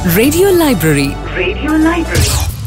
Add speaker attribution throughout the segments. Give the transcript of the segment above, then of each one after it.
Speaker 1: Radio Library.
Speaker 2: Radio Library.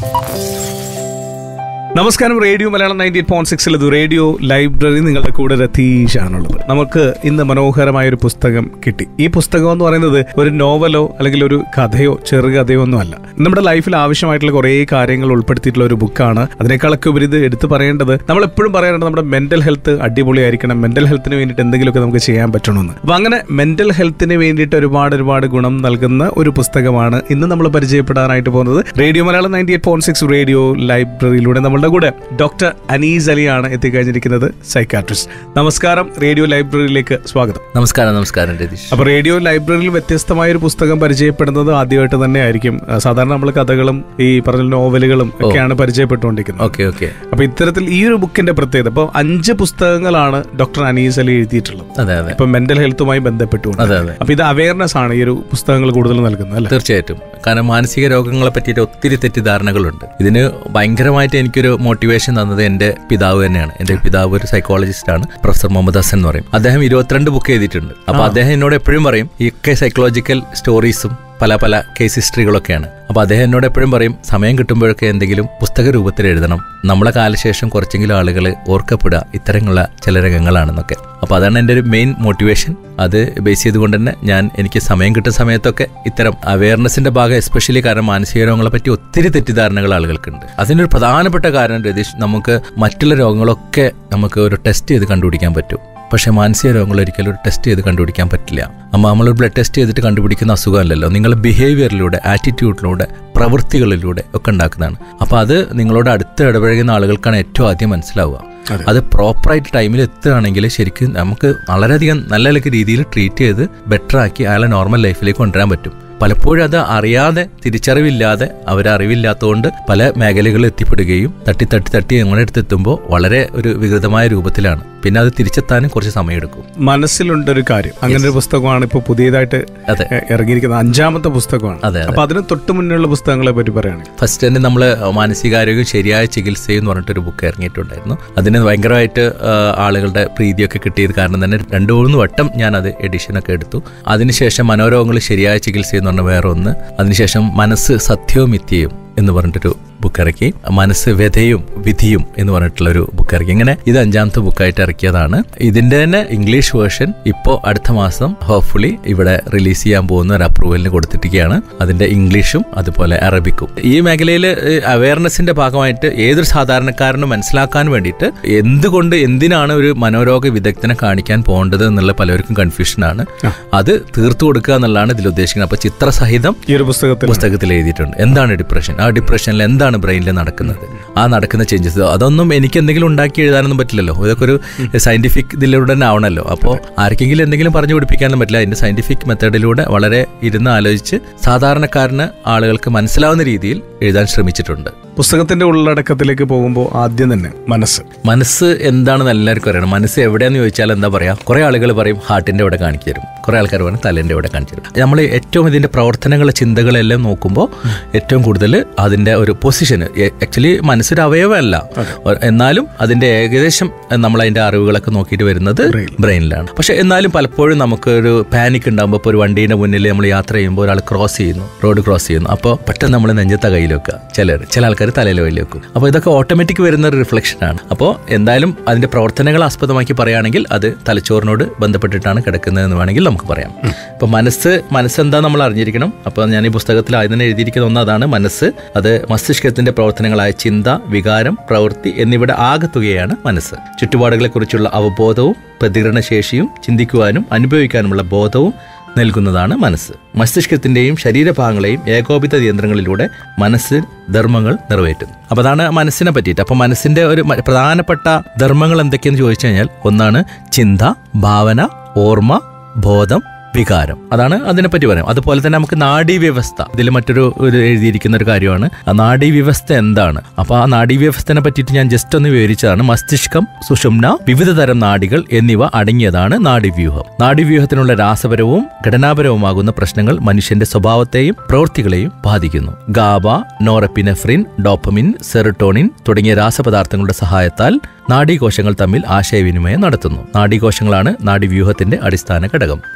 Speaker 3: നമസ്കാരം radio Malayalam ninety eight point സിക്സിൽ ഇത് റേഡിയോ ലൈബ്രറി നിങ്ങളുടെ കൂടെ രതീഷാണുള്ളത് നമുക്ക് ഇന്ന് മനോഹരമായ ഒരു പുസ്തകം കിട്ടി ഈ പുസ്തകം എന്ന് പറയുന്നത് ഒരു നോവലോ അല്ലെങ്കിൽ ഒരു കഥയോ ചെറുകഥയോ ഒന്നും അല്ല നമ്മുടെ ലൈഫിൽ ആവശ്യമായിട്ടുള്ള കുറേ കാര്യങ്ങൾ ഉൾപ്പെടുത്തിയിട്ടുള്ള ഒരു ബുക്കാണ് അതിനേക്കാളൊക്കെ ഉപരി ഇത് എടുത്തു പറയേണ്ടത് നമ്മൾ എപ്പോഴും പറയാറുണ്ട് നമ്മുടെ മെന്റൽ ഹെൽത്ത് അടിപൊളിയായിരിക്കണം മെന്റൽ ഹെൽത്തിന് വേണ്ടിയിട്ട് എന്തെങ്കിലുമൊക്കെ നമുക്ക് ചെയ്യാൻ പറ്റണമെന്ന് അപ്പൊ അങ്ങനെ മെന്റൽ ഹെൽത്തിന് വേണ്ടിയിട്ട് ഒരുപാട് ഒരുപാട് ഗുണം നൽകുന്ന ഒരു പുസ്തകമാണ് ഇന്ന് നമ്മൾ പരിചയപ്പെടാനായിട്ട് പോകുന്നത് radio Malayalam ninety eight point six radio ലൈബ്രറിയിലൂടെ നമ്മളുടെ കൂടെ ഡോക്ടർ അനീസ് അലിയാണ് എത്തിക്കഴിഞ്ഞിരിക്കുന്നത് സൈക്കാട്രിസ്റ്റ് നമസ്കാരം റേഡിയോ ലൈബ്രറിയിലേക്ക് സ്വാഗതം
Speaker 4: നമസ്കാരം നമസ്കാരം രതീഷ്
Speaker 3: അപ്പൊ റേഡിയോ ലൈബ്രറിയിൽ വ്യത്യസ്തമായ ഒരു പുസ്തകം പരിചയപ്പെടുന്നത് ആദ്യമായിട്ട് തന്നെ ആയിരിക്കും ആ, സാധാരണ നമ്മൾ കഥകളും ഈ പറഞ്ഞ നോവലുകളും ഒക്കെയാണ് പരിചയപ്പെട്ടുകൊണ്ടിരിക്കുന്നത്
Speaker 4: ഓക്കെ ഓക്കെ
Speaker 3: അപ്പൊ ഇത്തരത്തിൽ ഈ ഒരു ബുക്കിന്റെ പ്രത്യേകത ഇപ്പൊ അഞ്ച് പുസ്തകങ്ങളാണ് ഡോക്ടർ അനീസ് അലി എഴുതിയിട്ടുള്ളത്
Speaker 4: അതെ അതെ
Speaker 3: ഇപ്പൊ മെന്റൽ ഹെൽത്തുമായി ബന്ധപ്പെട്ടുകൊണ്ട്
Speaker 4: അതെ അതെ
Speaker 3: അപ്പൊ ഇത് അവയർനെസ് ആണ് ഈ ഒരു പുസ്തകങ്ങൾ കൂടുതൽ നൽകുന്നത് അല്ലെ
Speaker 4: തീർച്ചയായിട്ടും കാരണം മാനസിക രോഗങ്ങളെ പറ്റിയിട്ട് ഒത്തിരി തെറ്റിദ്ധാരണകളുണ്ട് ഇതിന് ഭയങ്കരമായിട്ട് എനിക്കൊരു മോട്ടിവേഷൻ തന്നത് എന്റെ പിതാവ് തന്നെയാണ് എന്റെ പിതാവ് ഒരു സൈക്കോളജിസ്റ്റ് ആണ് പ്രൊഫസർ മുഹമ്മദ് ഹസൻ എന്ന് പറയും അദ്ദേഹം ഇരുപത്തിരണ്ട് ബുക്ക് എഴുതിയിട്ടുണ്ട് അപ്പൊ അദ്ദേഹം എന്നോട് എപ്പോഴും പറയും ഈ ഒക്കെ സൈക്കോളജിക്കൽ സ്റ്റോറീസും പല പല കേസ് ഹിസ്റ്ററികളൊക്കെയാണ് അപ്പൊ അദ്ദേഹം എന്നോട് എപ്പോഴും പറയും സമയം കിട്ടുമ്പോഴൊക്കെ എന്തെങ്കിലും പുസ്തക രൂപത്തിൽ എഴുതണം നമ്മളെ കാലശേഷം കുറച്ചെങ്കിലും ആളുകൾ ഓർക്കപ്പെടുക ഇത്തരമുള്ള ചില രംഗങ്ങളാണെന്നൊക്കെ അപ്പൊ അതാണ് എൻ്റെ ഒരു മെയിൻ മോട്ടിവേഷൻ അത് ബേസ് ചെയ്തുകൊണ്ട് തന്നെ ഞാൻ എനിക്ക് സമയം കിട്ടുന്ന സമയത്തൊക്കെ ഇത്തരം അവയർനെസിന്റെ ഭാഗം എസ്പെഷ്യലി കാരണം മാനസിക രോഗങ്ങളെ പറ്റി ഒത്തിരി തെറ്റിദ്ധാരണകൾ ആളുകൾക്കുണ്ട് അതിനൊരു പ്രധാനപ്പെട്ട കാരണം രതീഷ് നമുക്ക് മറ്റുള്ള രോഗങ്ങളൊക്കെ നമുക്ക് ഒരു ടെസ്റ്റ് ചെയ്ത് കണ്ടുപിടിക്കാൻ പറ്റും പക്ഷേ മാനസിക രോഗങ്ങൾ ഒരിക്കലും ഒരു ടെസ്റ്റ് ചെയ്ത് കണ്ടുപിടിക്കാൻ പറ്റില്ല അമ്മ നമ്മൾ ബ്ലഡ് ടെസ്റ്റ് ചെയ്തിട്ട് കണ്ടുപിടിക്കുന്ന അസുഖമല്ലല്ലോ നിങ്ങൾ ബിഹേവിയറിലൂടെ ആറ്റിറ്റ്യൂഡിലൂടെ പ്രവൃത്തികളിലൂടെ ഒക്കെ ഉണ്ടാക്കുന്നതാണ് അപ്പോൾ അത് നിങ്ങളോട് അടുത്ത് ഇടപഴകുന്ന ആളുകൾക്കാണ് ഏറ്റവും ആദ്യം മനസ്സിലാവുക അത് പ്രോപ്പറായിട്ട് ടൈമിൽ എത്തുകയാണെങ്കിൽ ശരിക്കും നമുക്ക് വളരെയധികം നല്ല നല്ല രീതിയിൽ ട്രീറ്റ് ചെയ്ത് ബെറ്റർ ആക്കി അയാളെ നോർമൽ ലൈഫിലേക്ക് കൊണ്ടുവരാൻ പറ്റും പലപ്പോഴും അത് അറിയാതെ തിരിച്ചറിവില്ലാതെ അവരറിവില്ലാത്തതുകൊണ്ട് പല മേഖലകളിൽ എത്തിപ്പെടുകയും തട്ടി തട്ടി തട്ടി ഞങ്ങളുടെ അടുത്ത് എത്തുമ്പോൾ വളരെ ഒരു വികൃതമായ രൂപത്തിലാണ് പിന്നെ അത് തിരിച്ചെത്താനും കുറച്ച് സമയമെടുക്കും
Speaker 3: മനസ്സിലുണ്ട് ഒരു കാര്യം അങ്ങനെ ഒരു പുസ്തകമാണ് ഇപ്പൊ പുതിയതായിട്ട്
Speaker 4: അതെ
Speaker 3: എ- ഇറങ്ങിയിരിക്കുന്നത് അഞ്ചാമത്തെ പുസ്തകമാണ്
Speaker 4: അതെ, അതെ.
Speaker 3: അപ്പൊ അതിന് തൊട്ട് മുന്നിലുള്ള പുസ്തകങ്ങളെ പറ്റി പറയുകയാണെങ്കിൽ
Speaker 4: ഫസ്റ്റ് തന്നെ നമ്മൾ മാനസികാരോഗ്യം ശരിയായ ചികിത്സയും എന്ന് പറഞ്ഞിട്ടൊരു ബുക്ക് ഇറങ്ങിയിട്ടുണ്ടായിരുന്നു അതിന് ഭയങ്കരമായിട്ട് ആ, ആളുകളുടെ പ്രീതിയൊക്കെ കിട്ടിയത് കാരണം തന്നെ രണ്ട് മൂന്ന് വട്ടം ഞാൻ അത് എഡിഷനൊക്കെ എടുത്തു അതിനുശേഷം മനോരോഗങ്ങൾ ശരിയായ ചികിത്സ എന്ന് പറഞ്ഞ വേറെ ഒന്ന് അതിനുശേഷം മനസ്സ് സത്യവും മിഥ്യയും എന്ന് പറഞ്ഞിട്ടൊരു ബുക്ക് ഇറക്കി മനസ്സ് വ്യഥയും വിധിയും എന്ന് പറഞ്ഞിട്ടുള്ള ഒരു ബുക്ക് ഇറക്കി ഇങ്ങനെ ഇത് അഞ്ചാമത്തെ ബുക്കായിട്ട് ഇറക്കിയതാണ് ഇതിന്റെ തന്നെ ഇംഗ്ലീഷ് വേർഷൻ ഇപ്പോൾ അടുത്ത മാസം ഹോപ്പ്ഫുള്ളി ഇവിടെ റിലീസ് ചെയ്യാൻ പോകുന്ന ഒരു അപ്രൂവലിന് കൊടുത്തിരിക്കുകയാണ് അതിന്റെ ഇംഗ്ലീഷും അതുപോലെ അറബിക്കും ഈ മേഖലയിൽ അവയർനെസിന്റെ ഭാഗമായിട്ട് ഏതൊരു സാധാരണക്കാരനും മനസ്സിലാക്കാൻ വേണ്ടിയിട്ട് എന്തുകൊണ്ട് എന്തിനാണ് ഒരു മനോരോഗ വിദഗ്ധനെ കാണിക്കാൻ പോകേണ്ടത് എന്നുള്ള പലർക്കും കൺഫ്യൂഷനാണ് അത് തീർത്തു കൊടുക്കുക എന്നുള്ളതാണ് ഇതിൽ ഉദ്ദേശിക്കുന്നത് അപ്പൊ ചിത്രസഹിതം
Speaker 3: ഈ ഒരു പുസ്തകത്തിൽ
Speaker 4: പുസ്തകത്തിൽ എഴുതിയിട്ടുണ്ട് എന്താണ് ഡിപ്രഷൻ ആ ഡിപ്രഷനിൽ എന്താണ് ബ്രെയിനിൽ നടക്കുന്നത് ആ നടക്കുന്ന ചേഞ്ചസ് അതൊന്നും എനിക്ക് എന്തെങ്കിലും ഉണ്ടാക്കി എഴുതാനൊന്നും പറ്റില്ലല്ലോ ഇതൊക്കെ ഒരു സയന്റിഫിക് ഇതിലൂടെ തന്നെ ആവണല്ലോ അപ്പോൾ ആർക്കെങ്കിലും എന്തെങ്കിലും പറഞ്ഞു പിടിപ്പിക്കാനൊന്നും പറ്റില്ല അതിന്റെ സയന്റിഫിക് മെത്തേഡിലൂടെ വളരെ ഇരുന്ന് ആലോചിച്ച് സാധാരണക്കാരന് ആളുകൾക്ക് മനസ്സിലാവുന്ന രീതിയിൽ എഴുതാൻ ശ്രമിച്ചിട്ടുണ്ട്
Speaker 3: പുസ്തകത്തിന്റെ ഉള്ളടക്കത്തിലേക്ക് പോകുമ്പോൾ ആദ്യം തന്നെ മനസ്സ്
Speaker 4: മനസ്സ് എന്താണെന്ന് എല്ലാവർക്കും അറിയണം മനസ്സ് എവിടെയാന്ന് ചോദിച്ചാൽ എന്താ പറയാ കുറെ ആളുകൾ പറയും ഹാർട്ടിന്റെ ഇവിടെ കാണിച്ചു തരും കുറെ ആൾക്കാർ പറയും തലേന്റെ ഇവിടെ കാണിച്ചു തരും നമ്മൾ ഏറ്റവും ഇതിന്റെ പ്രവർത്തനങ്ങളെ ചിന്തകളെല്ലാം നോക്കുമ്പോൾ ഏറ്റവും കൂടുതൽ അതിന്റെ ഒരു പൊസിഷന് ആക്ച്വലി മനസ്സൊരു അവയവമല്ല എന്നാലും അതിന്റെ ഏകദേശം നമ്മൾ അതിന്റെ അറിവുകളൊക്കെ നോക്കിയിട്ട് വരുന്നത് ബ്രെയിനിലാണ് പക്ഷെ എന്നാലും പലപ്പോഴും നമുക്ക് ഒരു പാനിക് ഉണ്ടാകുമ്പോൾ ഇപ്പോൾ ഒരു വണ്ടീന്റെ മുന്നിൽ നമ്മൾ യാത്ര ചെയ്യുമ്പോൾ ഒരാൾ ക്രോസ് ചെയ്യുന്നു റോഡ് ക്രോസ് ചെയ്യുന്നു അപ്പോൾ പെട്ടെന്ന് നമ്മൾ നെഞ്ചത്ത കയ്യിൽ വെക്കുക ചിലർ ചില ആൾക്കാർ തലയിൽ കയ്യിൽ വെക്കും അപ്പോൾ ഇതൊക്കെ ഓട്ടോമാറ്റിക് വരുന്ന ഒരു റിഫ്ലക്ഷൻ ആണ് അപ്പോൾ എന്തായാലും അതിന്റെ പ്രവർത്തനങ്ങൾ ആസ്പദമാക്കി പറയുകയാണെങ്കിൽ അത് തലച്ചോറിനോട് ബന്ധപ്പെട്ടിട്ടാണ് കിടക്കുന്നത് എന്ന് വേണമെങ്കിൽ നമുക്ക് പറയാം അപ്പോൾ മനസ്സ് മനസ്സെന്താ നമ്മൾ അറിഞ്ഞിരിക്കണം അപ്പോൾ ഞാൻ ഈ പുസ്തകത്തിൽ ആദ്യം തന്നെ എഴുതിയിരിക്കുന്ന ഒന്ന് അതാണ് മനസ്സ് അത് മസ്തിഷ്കത്തിന്റെ പ്രവർത്തനങ്ങളായ ചിന്ത വികാരം പ്രവൃത്തി എന്നിവയുടെ ആകത്തുകയാണ് മനസ്സ് ചുറ്റുപാടുകളെക്കുറിച്ചുള്ള അവബോധവും പ്രതികരണശേഷിയും ചിന്തിക്കുവാനും അനുഭവിക്കാനുമുള്ള ബോധവും നൽകുന്നതാണ് മനസ്സ് മസ്തിഷ്കത്തിന്റെയും ശരീരഭാഗങ്ങളെയും ഏകോപിത യന്ത്രങ്ങളിലൂടെ മനസ്സ് ധർമ്മങ്ങൾ നിറവേറ്റുന്നു അപ്പൊ അതാണ് മനസ്സിനെ പറ്റിയിട്ട് അപ്പൊ മനസ്സിന്റെ ഒരു മ- പ്രധാനപ്പെട്ട ധർമ്മങ്ങൾ എന്തൊക്കെയെന്ന് ചോദിച്ചു കഴിഞ്ഞാൽ ഒന്നാണ് ചിന്ത ഭാവന ഓർമ്മ ബോധം വികാരം അതാണ് അതിനെപ്പറ്റി പറയാം അതുപോലെ തന്നെ നമുക്ക് നാഡീവ്യവസ്ഥ ഇതിൽ മറ്റൊരു ഒരു എഴുതിയിരിക്കുന്ന ഒരു കാര്യമാണ് ആ നാഡീവ്യവസ്ഥ എന്താണ് അപ്പൊ ആ നാഡീവ്യവസ്ഥനെ പറ്റിയിട്ട് ഞാൻ ജസ്റ്റ് ഒന്ന് വിവരിച്ചതാണ് മസ്തിഷ്കം സുഷുമ്ന വിവിധ തരം നാഡികൾ എന്നിവ അടങ്ങിയതാണ് നാഡീവ്യൂഹം നാഡീവ്യൂഹത്തിനുള്ള രാസപരവും ഘടനാപരവുമാകുന്ന പ്രശ്നങ്ങൾ മനുഷ്യന്റെ സ്വഭാവത്തെയും പ്രവൃത്തികളെയും ബാധിക്കുന്നു ഗാബ നോറപ്പിനെഫ്രിൻ ഡോപ്പമിൻ സെറട്ടോണിൻ തുടങ്ങിയ രാസപദാർത്ഥങ്ങളുടെ സഹായത്താൽ നാഡീകോശങ്ങൾ തമ്മിൽ ആശയവിനിമയം നടത്തുന്നു നാഡീകോശങ്ങളാണ് നാഡീവ്യൂഹത്തിന്റെ അടിസ്ഥാന ഘടകം അപ്പൊ ഇത്തരം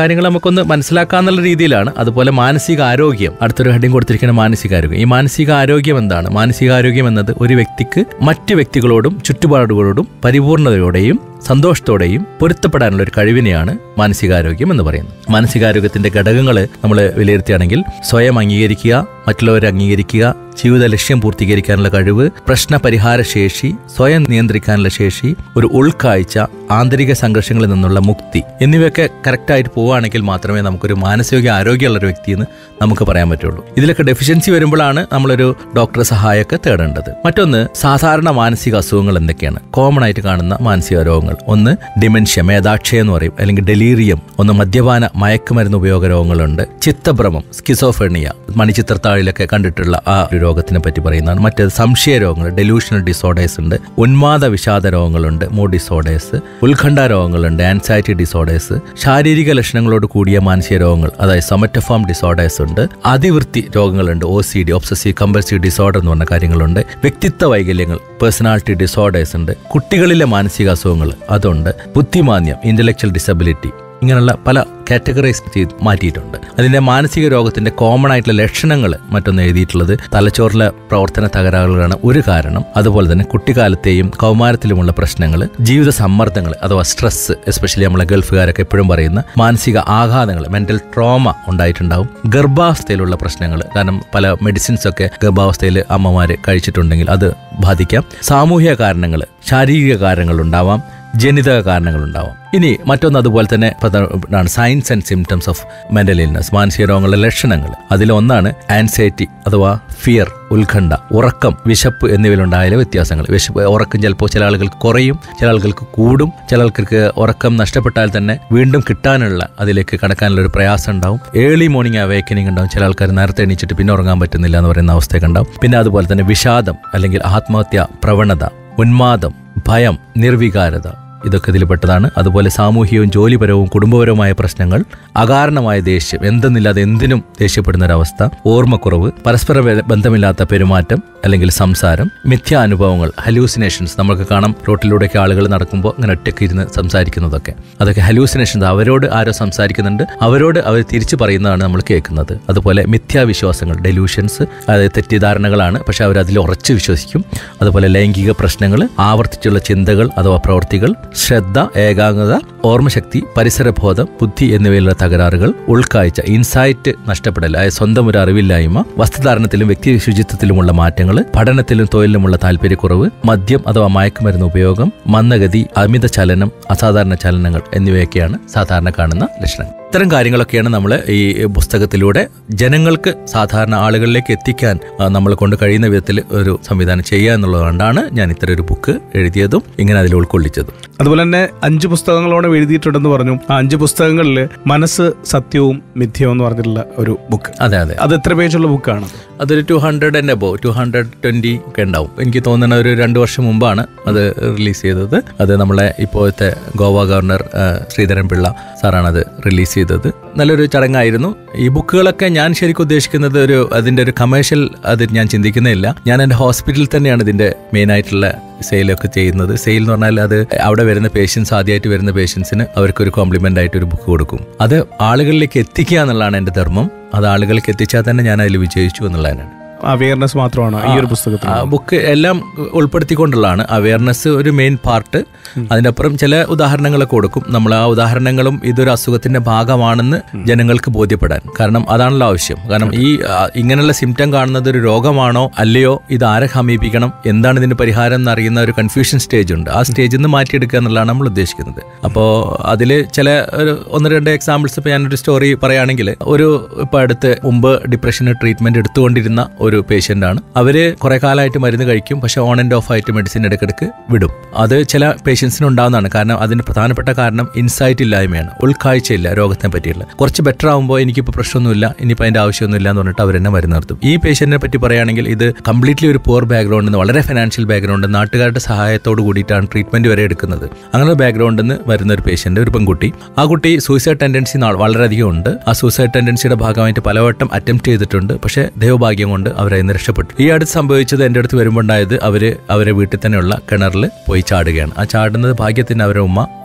Speaker 4: കാര്യങ്ങൾ നമുക്കൊന്ന് മനസ്സിലാക്കാന്നുള്ള രീതിയിലാണ് അതുപോലെ മാനസിക ആരോഗ്യം അടുത്തൊരു ഹെഡിങ് കൊടുത്തിരിക്കുന്ന മാനസികാരോഗ്യം ഈ മാനസിക ആരോഗ്യം എന്താണ് മാനസികാരോഗ്യം എന്നത് ഒരു വ്യക്തിക്ക് മറ്റ് വ്യക്തികളോടും ചുറ്റുപാടുകളോടും പരിപൂർണതയോടെയും സന്തോഷത്തോടെയും പൊരുത്തപ്പെടാനുള്ള ഒരു കഴിവിനെയാണ് മാനസികാരോഗ്യം എന്ന് പറയുന്നത് മാനസികാരോഗ്യത്തിന്റെ ഘടകങ്ങൾ നമ്മൾ വിലയിരുത്തുകയാണെങ്കിൽ സ്വയം അംഗീകരിക്കുക മറ്റുള്ളവരെ അംഗീകരിക്കുക ജീവിത ലക്ഷ്യം പൂർത്തീകരിക്കാനുള്ള കഴിവ് പ്രശ്ന പരിഹാര ശേഷി സ്വയം നിയന്ത്രിക്കാനുള്ള ശേഷി ഒരു ഉൾക്കാഴ്ച ആന്തരിക സംഘർഷങ്ങളിൽ നിന്നുള്ള മുക്തി എന്നിവയൊക്കെ കറക്റ്റായിട്ട് പോവുകയാണെങ്കിൽ മാത്രമേ നമുക്കൊരു മാനസിക ആരോഗ്യമുള്ള ഒരു വ്യക്തിയെന്ന് നമുക്ക് പറയാൻ പറ്റുള്ളൂ ഇതിലൊക്കെ ഡെഫിഷ്യൻസി വരുമ്പോഴാണ് നമ്മളൊരു ഡോക്ടറെ സഹായമൊക്കെ തേടേണ്ടത് മറ്റൊന്ന് സാധാരണ മാനസിക അസുഖങ്ങൾ എന്തൊക്കെയാണ് കോമൺ ആയിട്ട് കാണുന്ന മാനസിക രോഗങ്ങൾ ഒന്ന് ഡിമെൻഷ്യ മേധാക്ഷയ എന്ന് പറയും അല്ലെങ്കിൽ ഡെലീറിയം ഒന്ന് മദ്യപാന മയക്കുമരുന്ന് ഉപയോഗ രോഗങ്ങളുണ്ട് ചിത്തഭ്രമം സ്കിസോഫെണിയ മണിച്ചിത്രത്താഴിലൊക്കെ കണ്ടിട്ടുള്ള ആ ഒരു രോഗത്തിനെ പറ്റി പറയുന്നതാണ് മറ്റേത് സംശയ രോഗങ്ങൾ ഡെലൂഷണൽ ഡിസോർഡേഴ്സ് ഉണ്ട് ഉന്മാദ വിഷാദ രോഗങ്ങളുണ്ട് മൂഡ് ഡിസോർഡേഴ്സ് ഉത്കണ്ഠ രോഗങ്ങളുണ്ട് ആൻസൈറ്റി ഡിസോർഡേഴ്സ് ശാരീരിക ലക്ഷണങ്ങളോട് കൂടിയ മാനസിക രോഗങ്ങൾ അതായത് സൊമറ്റഫോം ഡിസോർഡേഴ്സ് ഉണ്ട് അതിവൃത്തി രോഗങ്ങളുണ്ട് O C D obsessive compulsive disorder എന്ന് പറഞ്ഞ കാര്യങ്ങളുണ്ട് വ്യക്തിത്വ വൈകല്യങ്ങൾ പേഴ്സണാലിറ്റി ഡിസോർഡേഴ്സ് ഉണ്ട് കുട്ടികളിലെ മാനസിക അസുഖങ്ങൾ അതുണ്ട് ബുദ്ധിമാന്യം ഇന്റലക്ച്വൽ ഡിസബിലിറ്റി ഇങ്ങനെയുള്ള പല കാറ്റഗറൈസ് ചെയ്ത് മാറ്റിയിട്ടുണ്ട് അതിന്റെ മാനസിക രോഗത്തിന്റെ കോമൺ ആയിട്ടുള്ള ലക്ഷണങ്ങൾ മറ്റൊന്ന് എഴുതിയിട്ടുള്ളത് തലച്ചോറിലെ പ്രവർത്തന തകരാറുകളാണ് ഒരു കാരണം അതുപോലെ തന്നെ കുട്ടിക്കാലത്തെയും കൗമാരത്തിലുമുള്ള പ്രശ്നങ്ങൾ ജീവിത സമ്മർദ്ദങ്ങൾ അഥവാ സ്ട്രെസ് എസ്പെഷ്യലി നമ്മളെ ഗൾഫുകാരൊക്കെ എപ്പോഴും പറയുന്ന മാനസിക ആഘാതങ്ങൾ മെന്റൽ ട്രോമ ഉണ്ടായിട്ടുണ്ടാവും ഗർഭാവസ്ഥയിലുള്ള പ്രശ്നങ്ങൾ കാരണം പല മെഡിസിൻസ് ഒക്കെ ഗർഭാവസ്ഥയിൽ അമ്മമാര് കഴിച്ചിട്ടുണ്ടെങ്കിൽ അത് ബാധിക്കാം സാമൂഹിക കാരണങ്ങൾ ശാരീരിക കാരണങ്ങൾ ഉണ്ടാവാം ജനിതക കാരണങ്ങളുണ്ടാവാം ഇനി മറ്റൊന്ന് അതുപോലെ തന്നെ പ്രധാനമാണ് signs and symptoms of mental illness മാനസിക രോഗങ്ങളുടെ ലക്ഷണങ്ങൾ അതിലൊന്നാണ് ആൻസൈറ്റി അഥവാ ഫിയർ ഉത്കണ്ഠ ഉറക്കം വിശപ്പ് എന്നിവയിലുണ്ടായാലും വ്യത്യാസങ്ങൾ വിശപ്പ് ഉറക്കം ചിലപ്പോൾ ചില ആളുകൾക്ക് കുറയും ചില ആളുകൾക്ക് കൂടും ചില ആൾക്കാർക്ക് ഉറക്കം നഷ്ടപ്പെട്ടാൽ തന്നെ വീണ്ടും കിട്ടാനുള്ള അതിലേക്ക് കടക്കാനുള്ള ഒരു പ്രയാസം ഉണ്ടാവും ഏർലി മോർണിംഗ് അവേക്കനിങ് ഉണ്ടാവും ചില ആൾക്കാർ നേരത്തെ എണീച്ചിട്ട് പിന്നെ ഉറങ്ങാൻ പറ്റുന്നില്ല എന്ന് പറയുന്ന അവസ്ഥയൊക്കെ ഉണ്ടാവും പിന്നെ അതുപോലെ തന്നെ വിഷാദം അല്ലെങ്കിൽ ആത്മഹത്യ പ്രവണത ഉന്മാദം ഭയം നിർവികാരത ഇതൊക്കെ ഇതിൽപ്പെട്ടതാണ് അതുപോലെ സാമൂഹികവും ജോലിപരവും കുടുംബപരവുമായ പ്രശ്നങ്ങൾ അകാരണമായ ദേഷ്യം എന്തെന്നില്ലാതെ എന്തിനും ദേഷ്യപ്പെടുന്ന ഒരവസ്ഥ ഓർമ്മക്കുറവ് പരസ്പര ബ- ബന്ധമില്ലാത്ത പെരുമാറ്റം അല്ലെങ്കിൽ സംസാരം മിഥ്യാ അനുഭവങ്ങൾ ഹലൂസിനേഷൻസ് നമുക്ക് കാണാം റോട്ടിലൂടെയൊക്കെ ആളുകൾ നടക്കുമ്പോൾ ഇങ്ങനെ ഒറ്റയ്ക്ക് ഇരുന്ന് സംസാരിക്കുന്നതൊക്കെ അതൊക്കെ ഹലൂസിനേഷൻസ് അവരോട് ആരോ സംസാരിക്കുന്നുണ്ട് അവരോട് അവർ തിരിച്ചു പറയുന്നതാണ് നമ്മൾ കേൾക്കുന്നത് അതുപോലെ മിഥ്യാവിശ്വാസങ്ങൾ ഡെലൂഷൻസ് അതായത് തെറ്റിദ്ധാരണകളാണ് പക്ഷെ അവർ അതിൽ ഉറച്ചു വിശ്വസിക്കും അതുപോലെ ലൈംഗിക പ്രശ്നങ്ങൾ ആവർത്തിച്ചുള്ള ചിന്തകൾ അഥവാ പ്രവൃത്തികൾ ശ്രദ്ധ ഏകാഗ്രത ഓർമ്മശക്തി പരിസരബോധം ബുദ്ധി എന്നിവയിലുള്ള തകരാറുകൾ ഉൾക്കാഴ്ച ഇൻസൈറ്റ് നഷ്ടപ്പെടൽ അതായത് സ്വന്തം ഒരു അറിവില്ലായ്മ വസ്ത്രധാരണത്തിലും വ്യക്തി ശുചിത്വത്തിലുമുള്ള മാറ്റങ്ങൾ പഠനത്തിലും തൊഴിലിലുമുള്ള താല്പര്യക്കുറവ് മദ്യം അഥവാ മയക്കുമരുന്ന് ഉപയോഗം മന്ദഗതി അമിത ചലനം അസാധാരണ ചലനങ്ങൾ എന്നിവയൊക്കെയാണ് സാധാരണ കാണുന്ന ലക്ഷണങ്ങൾ ഇത്തരം കാര്യങ്ങളൊക്കെയാണ് നമ്മൾ ഈ പുസ്തകത്തിലൂടെ ജനങ്ങൾക്ക് സാധാരണ ആളുകളിലേക്ക് എത്തിക്കാൻ നമ്മൾ കൊണ്ട് കഴിയുന്ന വിധത്തിൽ ഒരു സംവിധാനം ചെയ്യുക എന്നുള്ളതുകൊണ്ടാണ് ഞാൻ ഇത്തരം ഒരു ബുക്ക് എഴുതിയതും ഇങ്ങനെ അതിൽ ഉൾക്കൊള്ളിച്ചതും
Speaker 3: അതുപോലെ തന്നെ അഞ്ച് പുസ്തകങ്ങളോടെ എഴുതിയിട്ടുണ്ടെന്ന് പറഞ്ഞു ആ അഞ്ച് പുസ്തകങ്ങളിൽ മനസ്സ് സത്യവും മിഥ്യവും എന്ന് പറഞ്ഞിട്ടുള്ള ഒരു ബുക്ക്
Speaker 4: അതെ അതെ
Speaker 3: അത് എത്ര പേജുള്ള ബുക്കാണ്
Speaker 4: അതൊരു two hundred and above two hundred twenty ഒക്കെ ഉണ്ടാവും എനിക്ക് തോന്നുന്ന ഒരു രണ്ട് വർഷം മുമ്പാണ് അത് റിലീസ് ചെയ്തത് അത് നമ്മളെ ഇപ്പോഴത്തെ ഗോവ ഗവർണർ ആ, ശ്രീധരൻ പിള്ള സാറാണ് അത് റിലീസ് ചെയ്തത് നല്ലൊരു ചടങ്ങായിരുന്നു ഈ ബുക്കുകളൊക്കെ ഞാൻ ശരിക്കും ഉദ്ദേശിക്കുന്നത് ഒരു അതിന്റെ ഒരു കമേഴ്ഷ്യൽ അത് ഞാൻ ചിന്തിക്കുന്നില്ല ഞാൻ എൻ്റെ ഹോസ്പിറ്റലിൽ തന്നെയാണ് ഇതിന്റെ മെയിൻ ആയിട്ടുള്ള സെയിലൊക്കെ ചെയ്യുന്നത് സെയിൽ എന്ന് പറഞ്ഞാൽ അത് അവിടെ വരുന്ന പേഷ്യൻസ് ആദ്യമായിട്ട് വരുന്ന പേഷ്യൻസിന് അവർക്ക് ഒരു കോംപ്ലിമെന്റ് ആയിട്ട് ഒരു ബുക്ക് കൊടുക്കും അത് ആളുകളിലേക്ക് എത്തിക്കുക എന്നുള്ളതാണ് എൻ്റെ ധർമ്മം അത് ആളുകളിലേക്ക് എത്തിച്ചാൽ തന്നെ ഞാൻ അതിൽ വിജയിച്ചു എന്നുള്ളതാണ്
Speaker 3: അവയർനെസ് മാത്രമാണ് ഈ ഒരു പുസ്തകത്തിൽ
Speaker 4: ആ ബുക്ക് എല്ലാം ഉൾപ്പെടുത്തിക്കൊണ്ടുള്ളതാണ് അവയർനെസ് ഒരു മെയിൻ പാർട്ട് അതിൻ്റെ അപ്പുറം ചില ഉദാഹരണങ്ങളൊക്കെ കൊടുക്കും നമ്മൾ ആ ഉദാഹരണങ്ങളും ഇതൊരു അസുഖത്തിന്റെ ഭാഗമാണെന്ന് ജനങ്ങൾക്ക് ബോധ്യപ്പെടാൻ കാരണം അതാണല്ലോ ആവശ്യം കാരണം ഈ ആ, ഇങ്ങനെയുള്ള സിംറ്റം കാണുന്നത് ഒരു രോഗമാണോ അല്ലയോ ഇത് ആരെ സമീപിക്കണം എന്താണ് ഇതിന്റെ പരിഹാരം എന്ന് അറിയുന്ന ഒരു കൺഫ്യൂഷൻ സ്റ്റേജ് ഉണ്ട് ആ സ്റ്റേജിൽ നിന്ന് മാറ്റിയെടുക്കുക എന്നുള്ളതാണ് നമ്മൾ ഉദ്ദേശിക്കുന്നത് അപ്പോൾ അതിൽ ചില ഒരു ഒന്ന് രണ്ട് എക്സാമ്പിൾസ് ഇപ്പോൾ ഞാനൊരു സ്റ്റോറി പറയുകയാണെങ്കിൽ ഒരു ഇപ്പോൾ അടുത്ത് മുമ്പ് ഡിപ്രഷന് ട്രീറ്റ്മെന്റ് എടുത്തുകൊണ്ടിരുന്ന ഒരു പേഷ്യന്റ് ആണ് അവര് കുറെ കാലമായിട്ട് മരുന്ന് കഴിക്കും പക്ഷെ ഓൺ ആൻഡ് ഓഫ് ആയിട്ട് മെഡിസിൻ ഇടയ്ക്കിടയ്ക്ക് വിടും അത് ചില പേഷ്യൻസിന് ഉണ്ടാവുന്നതാണ് കാരണം അതിന് പ്രധാനപ്പെട്ട കാരണം ഇൻസൈറ്റ് ഇല്ലായ്മയാണ് ഉൾക്കാഴ്ചയില്ല രോഗത്തിനെ പറ്റിയുള്ള കുറച്ച് ബെറ്റർ ആകുമ്പോൾ എനിക്കിപ്പോൾ പ്രശ്നമൊന്നുമില്ല ഇനിയിപ്പോൾ അതിന്റെ ആവശ്യമൊന്നുമില്ല എന്ന് പറഞ്ഞിട്ട് അവരെന്നെ മരുന്ന് നിർത്തും ഈ പേഷ്യന്റിനെ പറ്റി പറയുകയാണെങ്കിൽ ഇത് കംപ്ലീറ്റ്ലി ഒരു പോർ ബാക്ക്ഗ്രൗണ്ടിൽ നിന്ന് വളരെ ഫിനാൻഷ്യൽ ബാക്ക്ഗ്രൗണ്ട് നാട്ടുകാരുടെ സഹായത്തോട് കൂടിയിട്ടാണ് ട്രീറ്റ്മെന്റ് വരെ എടുക്കുന്നത് അങ്ങനെ ഒരു ബാക്ക്ഗ്രൗണ്ടിൽ നിന്ന് വരുന്ന ഒരു പേഷ്യന്റ് ഒരു പെൺകുട്ടി ആ കുട്ടി സൂയിസൈഡ് ടെൻഡൻസി വളരെയധികം ഉണ്ട് ആ സൂയിസൈഡ് ടെൻഡൻസിയുടെ ഭാഗമായിട്ട് പലവട്ടം അറ്റംപ്റ്റ് ചെയ്തിട്ടുണ്ട് പക്ഷേ ദൈവഭാഗ്യം കൊണ്ട് അവരെ ഇന്ന് രക്ഷപ്പെട്ടു ഈ അടുത്ത് സംഭവിച്ചത് എൻ്റെ അടുത്ത് വരുമ്പോണ്ടായത് അവര് അവരെ വീട്ടിൽ തന്നെയുള്ള കിണറിൽ പോയി ചാടുകയാണ് ആ ചാടുന്നത് ഭാഗ്യത്തിന് അവരുടെ ഉമ്മ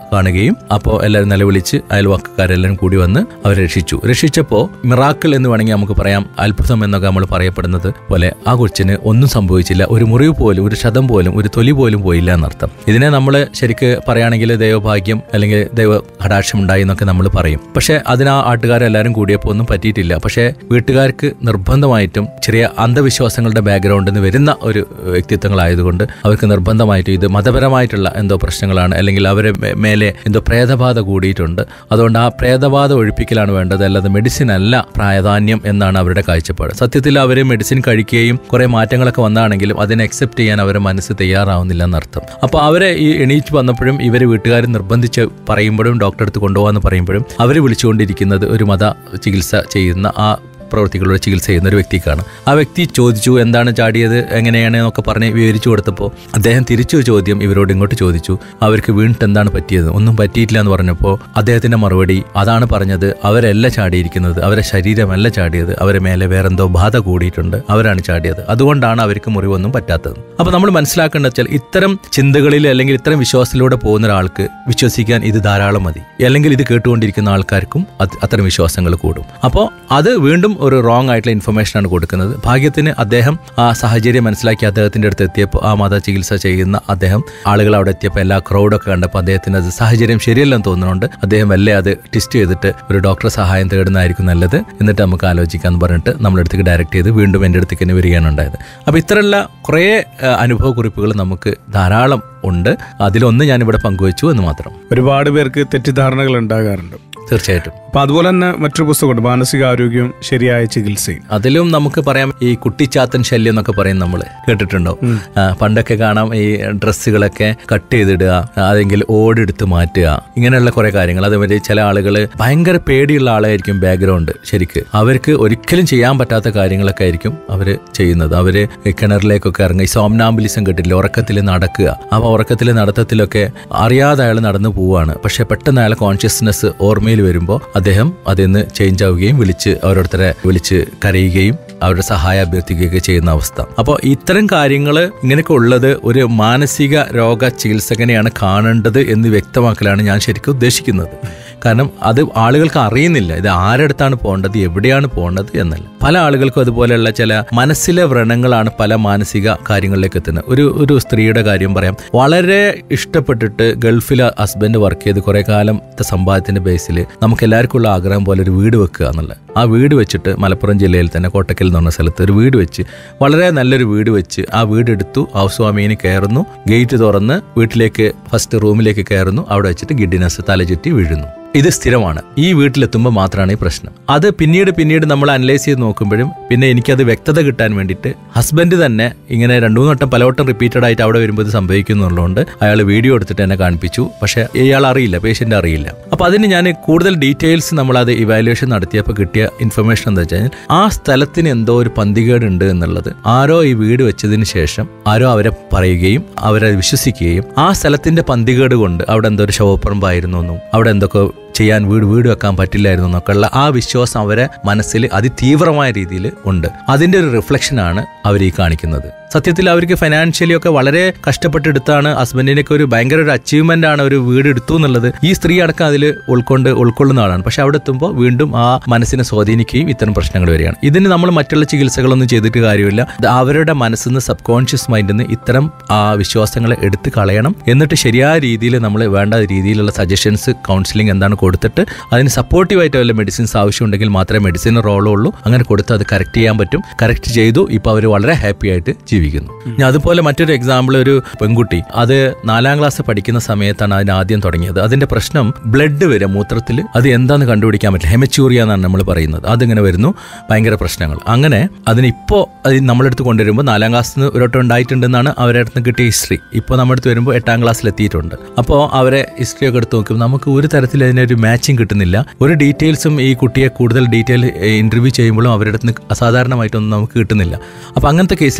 Speaker 4: കാണുകയും അപ്പോൾ എല്ലാവരും നിലവിളിച്ച് അയൽവക്കക്കാരെല്ലാം കൂടി വന്ന് അവരെ രക്ഷിച്ചു രക്ഷിച്ചപ്പോൾ മിറാക്കിൾ എന്ന് വേണമെങ്കിൽ നമുക്ക് പറയാം അത്ഭുതം എന്നൊക്കെ നമ്മൾ പറയപ്പെടുന്നത് പോലെ ആ കൊച്ചിന് ഒന്നും സംഭവിച്ചില്ല ഒരു മുറിവ് പോലും ഒരു ശതം പോലും ഒരു തൊലി പോലും പോയില്ല എന്നർത്ഥം ഇതിനെ നമ്മൾ ശരിക്ക് പറയുകയാണെങ്കിൽ ദൈവഭാഗ്യം അല്ലെങ്കിൽ ദൈവ കടാക്ഷം ഉണ്ടായി എന്നൊക്കെ നമ്മൾ പറയും പക്ഷെ അതിന് ആ ആട്ടുകാരെല്ലാവരും കൂടിയപ്പോൾ ഒന്നും പറ്റിയിട്ടില്ല പക്ഷേ വീട്ടുകാർക്ക് നിർബന്ധമായിട്ടും ചെറിയ അന്ധവിശ്വാസങ്ങളുടെ ബാക്ക്ഗ്രൗണ്ടിൽ നിന്ന് വരുന്ന ഒരു വ്യക്തിത്വങ്ങളായതുകൊണ്ട് അവർക്ക് നിർബന്ധമായിട്ടും ഇത് മതപരമായിട്ടുള്ള എന്തോ പ്രശ്നങ്ങളാണ് അല്ലെങ്കിൽ അവരെ മേ- മേലെ എന്തോ പ്രേതബാധ കൂടിയിട്ടുണ്ട് അതുകൊണ്ട് ആ പ്രേതബാധ ഒഴിപ്പിക്കലാണ് വേണ്ടത് അല്ലാതെ മെഡിസിൻ അല്ല പ്രാധാന്യം എന്നാണ് അവരുടെ കാഴ്ചപ്പാട് സത്യത്തിൽ അവർ മെഡിസിൻ കഴിക്കുകയും കുറെ മാറ്റങ്ങളൊക്കെ വന്നാണെങ്കിലും അതിനെ അക്സെപ്റ്റ് ചെയ്യാൻ അവരുടെ മനസ്സ് തയ്യാറാവുന്നില്ല എന്നർത്ഥം അപ്പോൾ അവരെ ഈ എണീറ്റ് വന്നപ്പോഴും ഇവർ വീട്ടുകാർ നിർബന്ധിച്ച് പറയുമ്പോഴും ഡോക്ടറെ അടുത്ത് കൊണ്ടുപോകാന്ന് പറയുമ്പോഴും അവർ വിളിച്ചുകൊണ്ടിരിക്കുന്നത് ഒരു മത ചികിത്സ ചെയ്യുന്ന ആ പ്രവൃത്തികളുടെ ചികിത്സ ചെയ്യുന്ന ഒരു വ്യക്തിക്കാണ് ആ വ്യക്തി ചോദിച്ചു എന്താണ് ചാടിയത് എങ്ങനെയാണ് എന്നൊക്കെ പറഞ്ഞ് വിവരിച്ചു കൊടുത്തപ്പോൾ അദ്ദേഹം തിരിച്ചു ചോദ്യം ഇവരോട് ഇങ്ങോട്ട് ചോദിച്ചു അവർക്ക് വീണിട്ട് എന്താണ് പറ്റിയത് ഒന്നും പറ്റിയിട്ടില്ല എന്ന് പറഞ്ഞപ്പോൾ അദ്ദേഹത്തിന്റെ മറുപടി അതാണ് പറഞ്ഞത് അവരല്ല ചാടിയിരിക്കുന്നത് അവരെ ശരീരമല്ല ചാടിയത് അവരെ മേലെ വേറെന്തോ ബാധ കൂടിയിട്ടുണ്ട് അവരാണ് ചാടിയത് അതുകൊണ്ടാണ് അവർക്ക് മുറിവൊന്നും പറ്റാത്തത് അപ്പൊ നമ്മൾ മനസ്സിലാക്കേണ്ടത് വെച്ചാൽ ഇത്തരം ചിന്തകളിൽ അല്ലെങ്കിൽ ഇത്തരം വിശ്വാസത്തിലൂടെ പോകുന്ന ഒരാൾക്ക് വിശ്വസിക്കാൻ ഇത് ധാരാളം മതി അല്ലെങ്കിൽ ഇത് കേട്ടുകൊണ്ടിരിക്കുന്ന ആൾക്കാർക്കും അത് അത്തരം വിശ്വാസങ്ങൾ കൂടും അപ്പോൾ അത് വീണ്ടും ഒരു റോങ് ആയിട്ടുള്ള ഇൻഫർമേഷൻ ആണ് കൊടുക്കുന്നത് ഭാഗ്യത്തിന് അദ്ദേഹം ആ സാഹചര്യം മനസ്സിലാക്കി അദ്ദേഹത്തിന്റെ അടുത്ത് എത്തിയപ്പോൾ ആ മത ചികിത്സ ചെയ്യുന്ന അദ്ദേഹം ആളുകൾ അവിടെ എത്തിയപ്പോൾ എല്ലാ ക്രൗഡൊക്കെ കണ്ടപ്പോൾ അദ്ദേഹത്തിന് അത് സാഹചര്യം ശരിയല്ലെന്ന് തോന്നുന്നുണ്ട് അദ്ദേഹം വല്ലേ അത് ടെസ്റ്റ് ചെയ്തിട്ട് ഒരു ഡോക്ടറെ സഹായം തേടുന്നതായിരിക്കും നല്ലത് എന്നിട്ട് നമുക്ക് ആലോചിക്കാന്ന് പറഞ്ഞിട്ട് നമ്മുടെ അടുത്തേക്ക് ഡയറക്റ്റ് ചെയ്ത് വീണ്ടും എൻ്റെ അടുത്തേക്ക് തന്നെ വരികയാണ് ഉണ്ടായത് അപ്പോൾ ഇത്തരമുള്ള കുറേ ആ, അനുഭവ കുറിപ്പുകൾ നമുക്ക് ധാരാളം ഉണ്ട് അതിലൊന്ന് ഞാനിവിടെ പങ്കുവച്ചു എന്ന് മാത്രം
Speaker 3: ഒരുപാട് പേർക്ക് തെറ്റിദ്ധാരണകൾ ഉണ്ടാകാറുണ്ട്
Speaker 4: തീർച്ചയായിട്ടും
Speaker 3: അപ്പൊ അതുപോലെ തന്നെ മറ്റൊരു പുസ്തകമുണ്ട് മാനസികാരോഗ്യം ശരിയായ ചികിത്സയും
Speaker 4: അതിലും നമുക്ക് പറയാം ഈ കുട്ടിച്ചാത്തൻ ശല്യം എന്നൊക്കെ പറയും നമ്മൾ കേട്ടിട്ടുണ്ടോ ആ, പണ്ടൊക്കെ കാണാം ഈ ഡ്രസ്സുകളൊക്കെ കട്ട് ചെയ്തിടുക അതെങ്കിൽ ഓടെടുത്ത് മാറ്റുക ഇങ്ങനെയുള്ള കുറെ കാര്യങ്ങൾ അതേമാതിരി ചില ആളുകൾ ഭയങ്കര പേടിയുള്ള ആളായിരിക്കും ബാക്ക്ഗ്രൗണ്ട് ശരിക്ക് അവർക്ക് ഒരിക്കലും ചെയ്യാൻ പറ്റാത്ത കാര്യങ്ങളൊക്കെ ആയിരിക്കും അവര് ചെയ്യുന്നത് അവര് ഈ കിണറിലേക്കൊക്കെ ഇറങ്ങി ഈ സോംനാംബുലിസം കേട്ടില്ല ഉറക്കത്തിൽ നടക്കുക ആ ഉറക്കത്തിലെ നടത്തത്തിലൊക്കെ അറിയാതെ അയാൾ നടന്നു പോവാണ് പക്ഷെ പെട്ടെന്ന് അയാളെ കോൺഷ്യസ്നെസ് ഓർമ്മയിൽ വരുമ്പോൾ അദ്ദേഹം അതിൽ നിന്ന് ചേഞ്ച് ആവുകയും വിളിച്ച് ഓരോരുത്തരെ വിളിച്ച് കരയുകയും അവരുടെ സഹായം അഭ്യർത്ഥിക്കുകയൊക്കെ ചെയ്യുന്ന അവസ്ഥ അപ്പോൾ ഇത്തരം കാര്യങ്ങൾ ഇങ്ങനെയൊക്കെ ഉള്ളത് ഒരു മാനസിക രോഗ ചികിത്സകനെയാണ് കാണേണ്ടത് എന്ന് വ്യക്തമാക്കലാണ് ഞാൻ ശരിക്കും ഉദ്ദേശിക്കുന്നത് കാരണം അത് ആളുകൾക്ക് അറിയുന്നില്ല ഇത് ആരടുത്താണ് പോകേണ്ടത് എവിടെയാണ് പോകേണ്ടത് എന്നല്ല പല ആളുകൾക്കും അതുപോലെയുള്ള ചില മനസ്സിലെ വ്രണങ്ങളാണ് പല മാനസിക കാര്യങ്ങളിലേക്ക് എത്തുന്നത് ഒരു ഒരു സ്ത്രീയുടെ കാര്യം പറയാം വളരെ ഇഷ്ടപ്പെട്ടിട്ട് ഗൾഫിൽ ഹസ്ബൻഡ് വർക്ക് ചെയ്ത് കുറെ കാലത്തെ സമ്പാദ്യത്തിന്റെ ബേസിൽ നമുക്ക് എല്ലാവർക്കും ഉള്ള ആഗ്രഹം പോലെ ഒരു വീട് വെക്കുക എന്നുള്ളത് ആ വീട് വെച്ചിട്ട് മലപ്പുറം ജില്ലയിൽ തന്നെ കോട്ടക്കൽ എന്ന് പറഞ്ഞ സ്ഥലത്ത് ഒരു വീട് വെച്ച് വളരെ നല്ലൊരു വീട് വെച്ച് ആ വീട് എടുത്തു ഹൗസ് വാമിങ്ങിന് കയറുന്നു ഗേറ്റ് തുറന്ന് വീട്ടിലേക്ക് ഫസ്റ്റ് റൂമിലേക്ക് കയറുന്നു അവിടെ വെച്ചിട്ട് ഗിഡിനസ് തലചുറ്റി വീഴുന്നു ഇത് സ്ഥിരമാണ് ഈ വീട്ടിലെത്തുമ്പോൾ മാത്രമാണ് ഈ പ്രശ്നം അത് പിന്നീട് പിന്നീട് നമ്മൾ അനലൈസ് ചെയ്ത് നോക്കുമ്പോഴും പിന്നെ എനിക്കത് വ്യക്തത കിട്ടാൻ വേണ്ടിയിട്ട് ഹസ്ബൻഡ് തന്നെ ഇങ്ങനെ രണ്ടു മൂന്ന് വട്ടം പലവട്ടം റിപ്പീറ്റഡ് ആയിട്ട് അവിടെ വരുമ്പോൾ ഇത് സംഭവിക്കുന്നുള്ളതുകൊണ്ട് അയാൾ വീഡിയോ എടുത്തിട്ട് എന്നെ കാണിപ്പിച്ചു പക്ഷേ ഇയാൾ അറിയില്ല പേഷ്യന്റ് അറിയില്ല അപ്പൊ അതിന് ഞാൻ കൂടുതൽ ഡീറ്റെയിൽസ് നമ്മൾ അത് ഇവാലുവേഷൻ നടത്തിയപ്പോൾ കിട്ടിയ ഇൻഫർമേഷൻ എന്താ വെച്ചാൽ ആ സ്ഥലത്തിന് എന്തോ ഒരു പന്തികേട് ഉണ്ട് എന്നുള്ളത് ആരോ ഈ വീട് വെച്ചതിന് ശേഷം ആരോ അവരെ പറയുകയും അവരെ വിശ്വസിക്കുകയും ആ സ്ഥലത്തിന്റെ പന്തികേട് കൊണ്ട് അവിടെ എന്തോ ഒരു ശവപ്പറമ്പായിരുന്നു എന്നും അവിടെ എന്തൊക്കെ ചെയ്യാൻ വീട് വീട് വെക്കാൻ പറ്റില്ലായിരുന്നു എന്നൊക്കെയുള്ള ആ വിശ്വാസം അവരെ മനസ്സിൽ അതിതീവ്രമായ രീതിയിൽ ഉണ്ട് അതിന്റെ ഒരു റിഫ്ലക്ഷനാണ് അവർ ഈ കാണിക്കുന്നത് സത്യത്തിൽ അവർക്ക് ഫൈനാൻഷ്യലി ഒക്കെ വളരെ കഷ്ടപ്പെട്ടെടുത്താണ് ഹസ്ബൻഡിനൊക്കെ ഒരു ഭയങ്കര ഒരു അച്ചീവ്മെന്റ് ആണ് ഒരു വീട് എടുത്തു എന്നുള്ളത് ഈ സ്ത്രീ അടക്കം അതിൽ ഉൾക്കൊണ്ട് ഉൾക്കൊള്ളുന്ന ആളാണ് പക്ഷെ അവിടെ എത്തുമ്പോൾ വീണ്ടും ആ മനസ്സിനെ സ്വാധീനിക്കുകയും ഇത്തരം പ്രശ്നങ്ങൾ വരികയാണ് ഇതിന് നമ്മൾ മറ്റുള്ള ചികിത്സകളൊന്നും ചെയ്തിട്ട് കാര്യമില്ല ഇത് അവരുടെ മനസ്സിൽ നിന്ന് സബ് കോൺഷ്യസ് മൈൻഡിൽ നിന്ന് ഇത്തരം ആ വിശ്വാസങ്ങളെ എടുത്ത് കളയണം എന്നിട്ട് ശരിയായ രീതിയിൽ നമ്മൾ വേണ്ട രീതിയിലുള്ള സജഷൻസ് കൗൺസിലിംഗ് എന്താണ് കൊടുത്തിട്ട് അതിന് സപ്പോർട്ടീവായിട്ട് വല്ല മെഡിസിൻസ് ആവശ്യമുണ്ടെങ്കിൽ മാത്രമേ മെഡിസിന് റോളോ ഉള്ളൂ അങ്ങനെ കൊടുത്ത് അത് കറക്റ്റ് ചെയ്യാൻ പറ്റും കറക്റ്റ് ചെയ്തു ഇപ്പൊ അവർ വളരെ ഹാപ്പി ആയിട്ട് ജീവിക്കുന്നു ഇനി അതുപോലെ മറ്റൊരു എക്സാമ്പിൾ ഒരു പെൺകുട്ടി അത് നാലാം ക്ലാസ് പഠിക്കുന്ന സമയത്താണ് അതിന് ആദ്യം തുടങ്ങിയത് അതിന്റെ പ്രശ്നം ബ്ലഡ് വരും മൂത്രത്തിൽ അത് എന്താന്ന് കണ്ടുപിടിക്കാൻ പറ്റില്ല ഹെമച്ചൂറിയ എന്നാണ് നമ്മൾ പറയുന്നത് അതിങ്ങനെ വരുന്നു ഭയങ്കര പ്രശ്നങ്ങൾ അങ്ങനെ അതിന് ഇപ്പോൾ അത് നമ്മളെടുത്ത് കൊണ്ടുവരുമ്പോൾ നാലാം ക്ലാസ്സിൽ നിന്ന് ഒരു വട്ടം ഉണ്ടായിട്ടുണ്ടെന്നാണ് അവരുടെ അടുത്ത് കിട്ടിയ ഹിസ്റ്ററി ഇപ്പോൾ നമ്മുടെ അടുത്ത് വരുമ്പോൾ എട്ടാം ക്ലാസ്സിൽ എത്തിയിട്ടുണ്ട് അപ്പോൾ അവരെ ഹിസ്റ്ററി ഒക്കെ എടുത്ത് നോക്കുമ്പോൾ നമുക്ക് ഒരു തരത്തിൽ അതിനൊരു മാച്ചിങ് കിട്ടുന്നില്ല ഒരു ഡീറ്റെയിൽസും ഈ കുട്ടിയെ കൂടുതൽ ഡീറ്റെയിൽ ഇന്റർവ്യൂ ചെയ്യുമ്പോഴും അവരുടെ അടുത്ത് നിന്ന് അസാധാരണമായിട്ടൊന്നും നമുക്ക് കിട്ടുന്നില്ല അപ്പോൾ അങ്ങനത്തെ കേസിൽ ഞങ്ങൾ സാധാരണ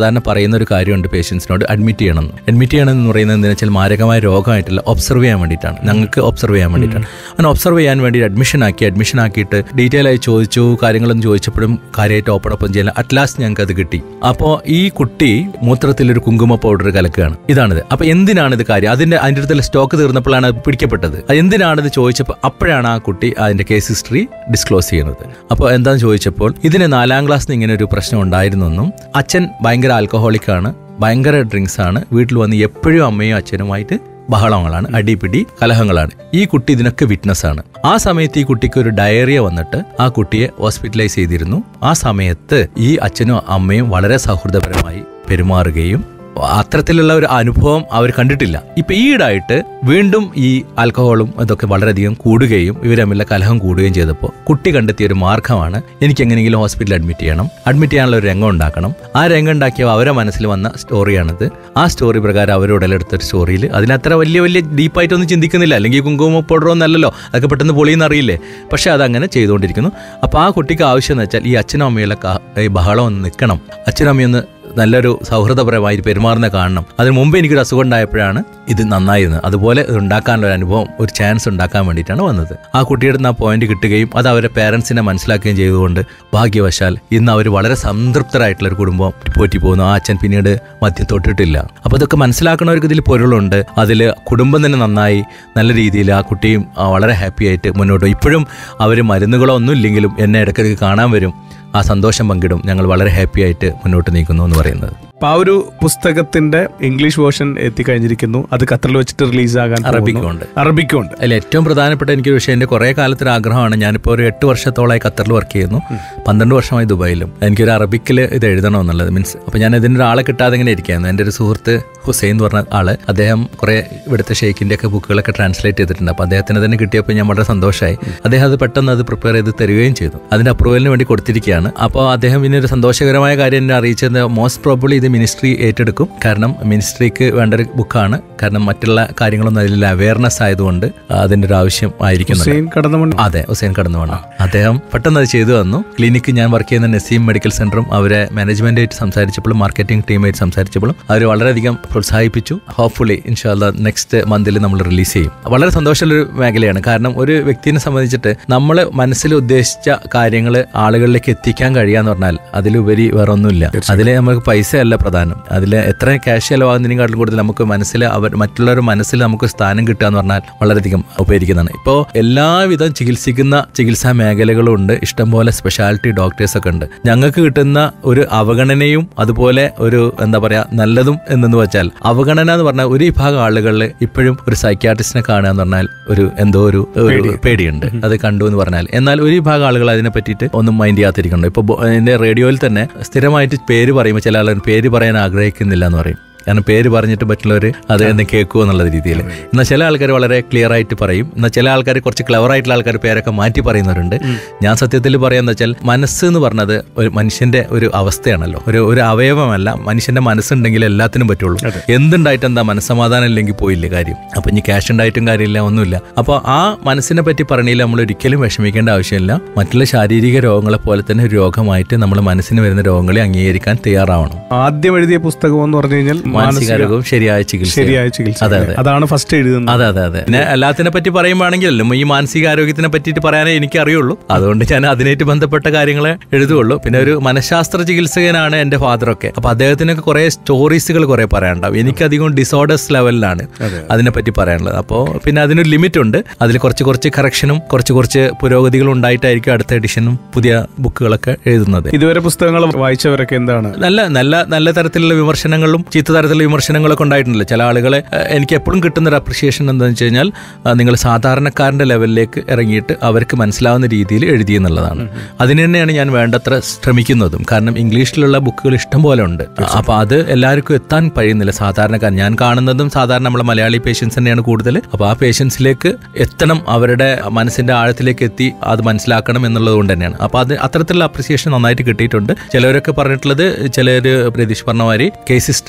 Speaker 4: സാധാരണ പറയുന്ന ഒരു കാര്യമുണ്ട് പേഷ്യൻസിനോട് അഡ്മിറ്റ് ചെയ്യണം അഡ്മിറ്റ് ചെയ്യണം എന്ന് പറയുന്നത് എന്താ വെച്ചാൽ മാരകമായ രോഗമായിട്ടില്ല ഒബ്സർവ് ചെയ്യാൻ വേണ്ടിയിട്ടാണ് ഞങ്ങൾക്ക് ഒബ്സർവ് ചെയ്യാൻ വേണ്ടിയിട്ടാണ് അങ്ങനെ ഒബ്സർവ് ചെയ്യാൻ വേണ്ടി അഡ്മിഷൻ ആക്കി അഡ്മിഷൻ ആക്കിയിട്ട് ഡീറ്റെയിൽ ആയി ചോദിച്ചു കാര്യങ്ങളൊന്നും ചോദിച്ചപ്പോഴും കാര്യമായിട്ട് ഓപ്പൺ ഓപ്പൺ ചെയ്യാൻ അറ്റ്ലാസ്റ്റ് ഞങ്ങൾക്ക് അത് കിട്ടി അപ്പോൾ ഈ കുട്ടി മൂത്രത്തിൽ ഒരു കുങ്കുമ പൗഡർ കലക്കുകയാണ് ഇതാണിത് അപ്പൊ എന്തിനാണ് ഇത് കാര്യം അതിന്റെ അതിന്റെ അടുത്തുള്ള സ്റ്റോക്ക് തീർന്നപ്പോഴാണ് അത് പിടിക്കപ്പെട്ടത് അത് എന്തിനാണിത് ചോദിച്ചപ്പോൾ അപ്പോഴാണ് ആ കുട്ടി അതിന്റെ കേസ് ഹിസ്റ്ററി ഡിസ്ക്ലോസ് ചെയ്യുന്നത് അപ്പോൾ എന്താന്ന് ചോദിച്ചപ്പോൾ ഇതിന് നാലാം ക്ലാസ്സിന് ഇങ്ങനെ ഒരു പ്രശ്നം ഉണ്ടായിരുന്നെന്നും അച്ഛൻ ഭയങ്കര ആൽക്കഹോളിക് ആണ് ഭയങ്കര ഡ്രിങ്ക്സ് ആണ് വീട്ടിൽ വന്ന് എപ്പോഴും അമ്മയും അച്ഛനുമായിട്ട് ബഹളങ്ങളാണ് അടിപിടി കലഹങ്ങളാണ് ഈ കുട്ടി ഇതിനൊക്കെ വിറ്റ്നസ് ആണ് ആ സമയത്ത് ഈ കുട്ടിക്ക് ഒരു ഡയറിയ വന്നിട്ട് ആ കുട്ടിയെ ഹോസ്പിറ്റലൈസ് ചെയ്തിരുന്നു ആ സമയത്ത് ഈ അച്ഛനും അമ്മയും വളരെ സൗഹൃദപരമായി പെരുമാറുകയും അത്തരത്തിലുള്ള ഒരു അനുഭവം അവർ കണ്ടിട്ടില്ല ഇപ്പൊ ഈയിടായിട്ട് വീണ്ടും ഈ ആൽക്കഹോളും ഇതൊക്കെ വളരെയധികം കൂടുകയും ഇവർ തമ്മിലുള്ള കലഹം കൂടുകയും ചെയ്തപ്പോൾ കുട്ടി കണ്ടെത്തിയ ഒരു മാർഗമാണ് എനിക്ക് എങ്ങനെയെങ്കിലും ഹോസ്പിറ്റലിൽ അഡ്മിറ്റ് ചെയ്യണം അഡ്മിറ്റ് ചെയ്യാനുള്ള ഒരു രംഗം ഉണ്ടാക്കണം ആ രംഗം ഉണ്ടാക്കിയ അവരെ മനസ്സിൽ വന്ന സ്റ്റോറിയാണിത് ആ സ്റ്റോറി പ്രകാരം അവർ ഉടലെടുത്ത ഒരു സ്റ്റോറിയിൽ അതിനത്ര വലിയ വലിയ ഡീപ്പായിട്ടൊന്നും ചിന്തിക്കുന്നില്ല അല്ലെങ്കിൽ കുങ്കുമ പൗഡർ ഒന്നല്ലല്ലോ അതൊക്കെ പെട്ടെന്ന് പൊളിയെന്ന് അറിയില്ലേ പക്ഷെ അതങ്ങനെ ചെയ്തുകൊണ്ടിരിക്കുന്നു അപ്പോൾ ആ കുട്ടിക്ക് ആവശ്യം എന്ന് വെച്ചാൽ ഈ അച്ഛനും അമ്മയുള്ള ക- ഈ ബഹളം ഒന്ന് നിൽക്കണം അച്ഛനും അമ്മയൊന്ന് നല്ലൊരു സൗഹൃദപരമായി പെരുമാറുന്ന കാണണം അതിന് മുമ്പ് എനിക്കൊരു അസുഖം ഉണ്ടായപ്പോഴാണ് ഇത് നന്നായിരുന്നത് അതുപോലെ ഇത് ഉണ്ടാക്കാനുള്ള ഒരു അനുഭവം ഒരു ചാൻസ് ഉണ്ടാക്കാൻ വേണ്ടിയിട്ടാണ് വന്നത് ആ കുട്ടിയുടെ നിന്ന് ആ പോയിന്റ് കിട്ടുകയും അത് അവരെ പേരൻസിനെ മനസ്സിലാക്കുകയും ചെയ്തുകൊണ്ട് ഭാഗ്യവശാൽ ഇന്ന് അവർ വളരെ സംതൃപ്തരായിട്ടുള്ള ഒരു കുടുംബം പോറ്റി പോകുന്നു ആ അച്ഛൻ പിന്നീട് മദ്യം തൊട്ടിട്ടില്ല അപ്പോൾ ഇതൊക്കെ മനസ്സിലാക്കണവർക്ക് ഇതിൽ പൊരുളുണ്ട് അതിൽ കുടുംബം തന്നെ നന്നായി നല്ല രീതിയിൽ ആ കുട്ടിയും ആ, വളരെ ഹാപ്പി ആയിട്ട് മുന്നോട്ട് പോയി. ഇപ്പോഴും അവർ മരുന്നുകളോ ഒന്നും ഇല്ലെങ്കിലും എന്നെ ഇടയ്ക്കിടയ്ക്ക് കാണാൻ വരും ആ സന്തോഷം പങ്കിടും ഞങ്ങൾ വളരെ ഹാപ്പി ആയിട്ട് മുന്നോട്ട് നീക്കുന്നു എന്ന് പറയുന്നത്
Speaker 3: അപ്പൊ ആ ഒരു പുസ്തകത്തിന്റെ ഇംഗ്ലീഷ് വേർഷൻ എത്തിക്കഴിഞ്ഞിരിക്കുന്നു അത് ഖത്തറിൽ വെച്ചിട്ട് റിലീസ് ആകാൻ
Speaker 4: അറബിക്കും ഉണ്ട്.
Speaker 3: അറബിക്കും ഉണ്ട്
Speaker 4: അതിൽ ഏറ്റവും പ്രധാനപ്പെട്ട എനിക്കൊരു വിഷയം എൻ്റെ കുറേ കാലത്തൊരു ആഗ്രഹമാണ് ഞാനിപ്പോൾ ഒരു എട്ട് വർഷത്തോളമായി ഖത്തറിൽ വർക്ക് ചെയ്യുന്നു പന്ത്രണ്ട് വർഷമായി ദുബായിലും എനിക്കൊരു അറബിക്കിൽ ഇത് എഴുതണമെന്നുള്ളത് മീൻസ് അപ്പോൾ ഞാൻ ഇതിൻ്റെ ഒരാളെ കിട്ടാതെ ഇങ്ങനെ ഇരിക്കുകയായിരുന്നു എൻ്റെ ഒരു സുഹൃത്ത് ഹുസൈൻ എന്ന് പറഞ്ഞ ആള് അദ്ദേഹം കുറേ ഇവിടുത്തെ ഷെയ്ഖിൻ്റെ ഒക്കെ ബുക്കുകളൊക്കെ ട്രാൻസ്ലേറ്റ് ചെയ്തിട്ടുണ്ട് അപ്പോൾ അദ്ദേഹത്തിന് തന്നെ കിട്ടിയപ്പോൾ ഞാൻ വളരെ സന്തോഷമായി അദ്ദേഹം അത് പെട്ടെന്ന് അത് പ്രിപ്പയർ ചെയ്ത് തരികയും ചെയ്തു അതിൻ്റെ അപ്രൂവലിന് വേണ്ടി കൊടുത്തിരിക്കുകയാണ് അപ്പോൾ അദ്ദേഹം പിന്നെ ഒരു സന്തോഷകരമായ കാര്യം എന്നെ അറിയിച്ചത് മോസ്റ്റ് പ്രോബ്ലി ഇത് മിനിസ്ട്രി ഏറ്റെടുക്കും കാരണം മിനിസ്ട്രിക്ക് വേണ്ട ഒരു ബുക്കാണ് കാരണം മറ്റുള്ള കാര്യങ്ങളൊന്നും അതിൽ അവയർനെസ് ആയതുകൊണ്ട് അതിൻ്റെ ഒരു ആവശ്യം ആയിരിക്കുന്നുണ്ട്
Speaker 3: ഹുസൈൻ കടന്നമൺ
Speaker 4: അതെ ഹുസൈൻ കടന്നു വേണം അദ്ദേഹം പെട്ടെന്ന് അത് ചെയ്തു തന്നു ക്ലിനിക്ക് ഞാൻ വർക്ക് ചെയ്യുന്ന നസീം മെഡിക്കൽ സെന്ററും അവരെ മാനേജ്മെന്റായിട്ട് സംസാരിച്ചപ്പോഴും മാർക്കറ്റിംഗ് ടീമായിട്ട് സംസാരിച്ചപ്പോഴും അവർ വളരെയധികം പ്രോത്സാഹിപ്പിച്ചു ഹോപ്പ്ഫുള്ളി ഇൻഷാല്ല നെക്സ്റ്റ് മന്തിൽ നമ്മൾ റിലീസ് ചെയ്യും വളരെ സന്തോഷമുള്ള ഒരു മേഖലയാണ് കാരണം ഒരു വ്യക്തിനെ സംബന്ധിച്ചിട്ട് നമ്മൾ മനസ്സിൽ ഉദ്ദേശിച്ച കാര്യങ്ങൾ ആളുകളിലേക്ക് എത്തിക്കാൻ കഴിയാന്ന് പറഞ്ഞാൽ അതിലുപരി വേറെ ഒന്നുമില്ല അതിൽ നമുക്ക് പൈസയല്ല പ്രധാനം അതിൽ എത്ര ക്യാഷ് ചെലവാകുന്നതിനെക്കാട്ടിലും കൂടുതൽ നമുക്ക് മനസ്സിൽ അവർ മറ്റുള്ളവരുടെ മനസ്സിൽ നമുക്ക് സ്ഥാനം കിട്ടുക എന്ന് പറഞ്ഞാൽ വളരെയധികം ഉപകരിക്കുന്നതാണ് ഇപ്പോൾ എല്ലാവിധം ചികിത്സിക്കുന്ന ചികിത്സാ മേഖലകളും ഉണ്ട് ഇഷ്ടംപോലെ സ്പെഷ്യാലിറ്റി ഡോക്ടേഴ്സ് ഒക്കെ ഉണ്ട് ഞങ്ങൾക്ക് കിട്ടുന്ന ഒരു അവഗണനയും അതുപോലെ ഒരു എന്താ പറയാ നല്ലതും എന്നു വെച്ചാൽ അവഗണന എന്ന് പറഞ്ഞാൽ ഒരു വിഭാഗം ആളുകളിൽ ഇപ്പോഴും ഒരു സൈക്യാട്രിസ്റ്റിനെ കാണുക എന്ന് പറഞ്ഞാൽ ഒരു എന്തോ ഒരു ഒരു പേടിയുണ്ട് അത് കണ്ടു എന്ന് പറഞ്ഞാൽ എന്നാൽ ഒരു വിഭാഗം ആളുകൾ അതിനെ പറ്റിയിട്ട് ഒന്നും മൈൻഡ് ചെയ്യാത്തിരിക്കുന്നുണ്ട് ഇപ്പോൾ എൻ്റെ റേഡിയോയിൽ തന്നെ സ്ഥിരമായിട്ട് പേര് പറയുമ്പോൾ ചില ആളുകൾ പേര് പറയാൻ ആഗ്രഹിക്കുന്നില്ല എന്ന് പറയും കാരണം പേര് പറഞ്ഞിട്ട് മറ്റുള്ളവർ അത് എന്ന് കേൾക്കുമോ എന്നുള്ള രീതിയിൽ എന്നാൽ ചില ആൾക്കാർ വളരെ ക്ലിയർ ആയിട്ട് പറയും എന്നാൽ ചില ആൾക്കാർ കുറച്ച് ക്ലവർ ആയിട്ടുള്ള ആൾക്കാർ പേരൊക്കെ മാറ്റി പറയുന്നവരുണ്ട് ഞാൻ സത്യത്തിൽ പറയാന്ന് വെച്ചാൽ മനസ്സ് എന്ന് പറഞ്ഞത് ഒരു മനുഷ്യന്റെ ഒരു അവസ്ഥയാണല്ലോ ഒരു ഒരു അവയവമല്ല മനുഷ്യന്റെ മനസ്സുണ്ടെങ്കിൽ എല്ലാത്തിനും പറ്റുള്ളൂ എന്തുണ്ടായിട്ട് എന്താ മനസ്സമാധാനം ഇല്ലെങ്കിൽ പോയില്ലേ കാര്യം അപ്പൊ ഇനി ക്യാഷ് ഉണ്ടായിട്ടും കാര്യമില്ല ഒന്നുമില്ല അപ്പോൾ ആ മനസ്സിനെ പറ്റി പറഞ്ഞതിൽ നമ്മൾ ഒരിക്കലും വിഷമിക്കേണ്ട ആവശ്യമില്ല മറ്റുള്ള ശാരീരിക രോഗങ്ങളെ പോലെ തന്നെ ഒരു രോഗമായിട്ട് നമ്മൾ മനസ്സിന് വരുന്ന രോഗങ്ങളെ അംഗീകരിക്കാൻ തയ്യാറാവണം
Speaker 3: ആദ്യം എഴുതിയ പുസ്തകം എന്ന് പറഞ്ഞു കഴിഞ്ഞാൽ
Speaker 4: മാനസികാരോഗ്യവും ശരിയായ ചികിത്സ
Speaker 3: ശരിയായ ചികിത്സ
Speaker 4: അതെ, അതെ.
Speaker 3: അതാണ് ഫസ്റ്റ് എഴുതുന്നത്
Speaker 4: അതെ അതെ അതെ പിന്നെ എല്ലാത്തിനെ പറ്റി പറയുമ്പോഴാണെങ്കിലും ഈ മാനസികാരോഗ്യത്തിനെ പറ്റിയിട്ട് പറയാനേ എനിക്ക് അറിയുള്ളൂ അതുകൊണ്ട് ഞാൻ അതിനായിട്ട് ബന്ധപ്പെട്ട കാര്യങ്ങളെ എഴുതുള്ളൂ പിന്നെ ഒരു മനഃശാസ്ത്ര ചികിത്സകനാണ് എന്റെ ഫാദറൊക്കെ അപ്പൊ അദ്ദേഹത്തിനൊക്കെ കുറെ സ്റ്റോറീസുകൾ കുറെ പറയാനുണ്ടാവും എനിക്കധികം ഡിസോർഡേഴ്സ് ലെവലിലാണ് അതിനെപ്പറ്റി പറയാനുള്ളത് അപ്പോൾ പിന്നെ അതിനൊരു ലിമിറ്റ് ഉണ്ട് അതിൽ കുറച്ച് കുറച്ച് കറക്ഷനും കുറച്ച് കുറച്ച് പുരോഗതികളും ഉണ്ടായിട്ടായിരിക്കും അടുത്ത എഡിഷനും പുതിയ ബുക്കുകളൊക്കെ എഴുതുന്നത്
Speaker 3: ഇതുവരെ പുസ്തകങ്ങൾ വായിച്ചവരൊക്കെ എന്താണ്
Speaker 4: നല്ല നല്ല നല്ല തരത്തിലുള്ള വിമർശനങ്ങളും ചീത്ത തരത്തിലുള്ള വിമർശനങ്ങളൊക്കെ ഉണ്ടായിട്ടുണ്ടല്ലോ ചില ആളുകളെ ഏഹ്, എനിക്ക് എപ്പോഴും കിട്ടുന്ന ഒരു അപ്രിഷിയേഷൻ എന്താണെന്ന് വെച്ച് കഴിഞ്ഞാൽ ആ, നിങ്ങൾ സാധാരണക്കാരന്റെ ലെവലിലേക്ക് ഇറങ്ങിയിട്ട് അവർക്ക് മനസ്സിലാവുന്ന രീതിയിൽ എഴുതി എന്നുള്ളതാണ് അതിന് തന്നെയാണ് ഞാൻ വേണ്ടത്ര ശ്രമിക്കുന്നതും കാരണം ഇംഗ്ലീഷിലുള്ള ബുക്കുകൾ ഇഷ്ടം പോലെ ഉണ്ട് അപ്പൊ അത് എല്ലാവർക്കും എത്താൻ കഴിയുന്നില്ല സാധാരണക്കാരൻ ഞാൻ കാണുന്നതും സാധാരണ നമ്മളെ മലയാളി പേഷ്യൻസ് തന്നെയാണ് കൂടുതൽ അപ്പൊ ആ പേഷ്യൻസിലേക്ക് എത്തണം അവരുടെ മനസ്സിന്റെ ആഴത്തിലേക്ക് എത്തി അത് മനസ്സിലാക്കണം എന്നുള്ളത് കൊണ്ട് തന്നെയാണ് അപ്പൊ അത് അത്തരത്തിലുള്ള അപ്രിസിയേഷൻ നന്നായിട്ട് കിട്ടിയിട്ടുണ്ട് ചിലവരൊക്കെ പറഞ്ഞിട്ടുള്ളത് ചിലര് പ്രതീഷ് പറഞ്ഞ മാതിരി കേസ് ഹിസ്റ്ററികളായിട്ട്